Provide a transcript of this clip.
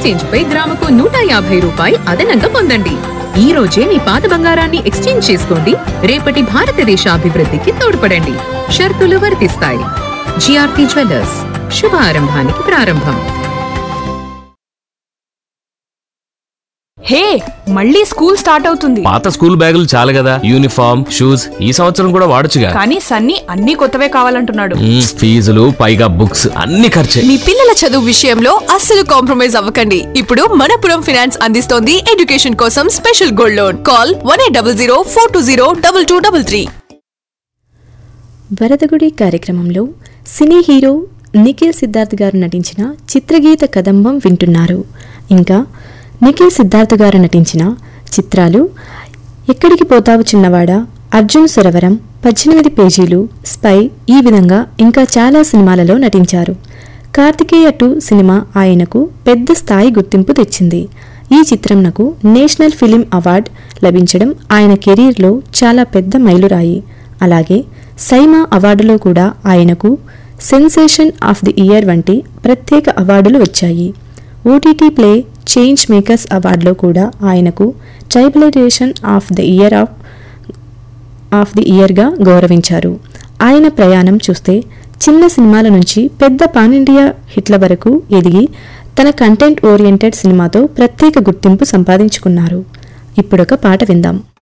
exchange పై గ్రాముకు నూట యాభై రూపాయి అదనంగా పొందండి ఈ రోజే మీ పాత బంగారాన్ని ఎక్స్చేంజ్ చేసుకోండి రేపటి భారతదేశ అభివృద్ధికి తోడ్పడండి షరతులు వర్తిస్తాయి జిఆర్టీ జ్యువెల్లర్స్ శుభ ఆరంభానికి ప్రారంభం హే మళ్ళీ స్కూల్ స్టార్ట్ అవుతుంది పాత స్కూల్ బ్యాగులు చాలు కదా యూనిఫామ్ షూస్ ఈ సంవత్సరం కూడా వాడొచ్చుగా కానీ సన్నీ అన్ని కొత్తవే కావాలంటున్నాడు మ్మ్, ఫీజులు పైగా బుక్స్ అన్ని ఖర్చే మీ పిల్లల చదువు విషయంలో అస్సలు కాంప్రమైజ్ అవ్వకండి ఇప్పుడు మనపురం ఫైనాన్స్ అందిస్తోంది ఎడ్యుకేషన్ కోసం special gold loan call one eight double zero four two zero double two double three వరదగుడి కార్యక్రమంలో సినీ హీరో నిఖిల్ సిద్ధార్థ్ గారు నటించిన చిత్రగీత కదంబం వింటున్నారు ఇంకా నిఖిల్ సిద్ధార్థ్ గారు నటించిన చిత్రాలు ఎక్కడికి పోతావు చిన్నవాడా అర్జున్ సురవరం పద్దెనిమిది పేజీలు స్పై ఈ విధంగా ఇంకా చాలా సినిమాలలో నటించారు కార్తికేయ టూ సినిమా ఆయనకు పెద్ద స్థాయి గుర్తింపు తెచ్చింది ఈ చిత్రంనకు నేషనల్ ఫిలిం అవార్డ్ లభించడం ఆయన కెరీర్లో చాలా పెద్ద మైలురాయి అలాగే సైమా అవార్డులో కూడా ఆయనకు సెన్సేషన్ ఆఫ్ ది ఇయర్ వంటి ప్రత్యేక అవార్డులు వచ్చాయి ఓటీటీ ప్లే చేంజ్ మేకర్స్ అవార్డులో కూడా ఆయనకు tribalization of the year of of the ఇయర్గా గౌరవించారు ఆయన ప్రయాణం చూస్తే చిన్న సినిమాల నుంచి పెద్ద పాన్ ఇండియా హిట్ల వరకు ఎదిగి తన కంటెంట్ ఓరియంటెడ్ సినిమాతో ప్రత్యేక గుర్తింపు సంపాదించుకున్నారు ఇప్పుడొక పాట విందాం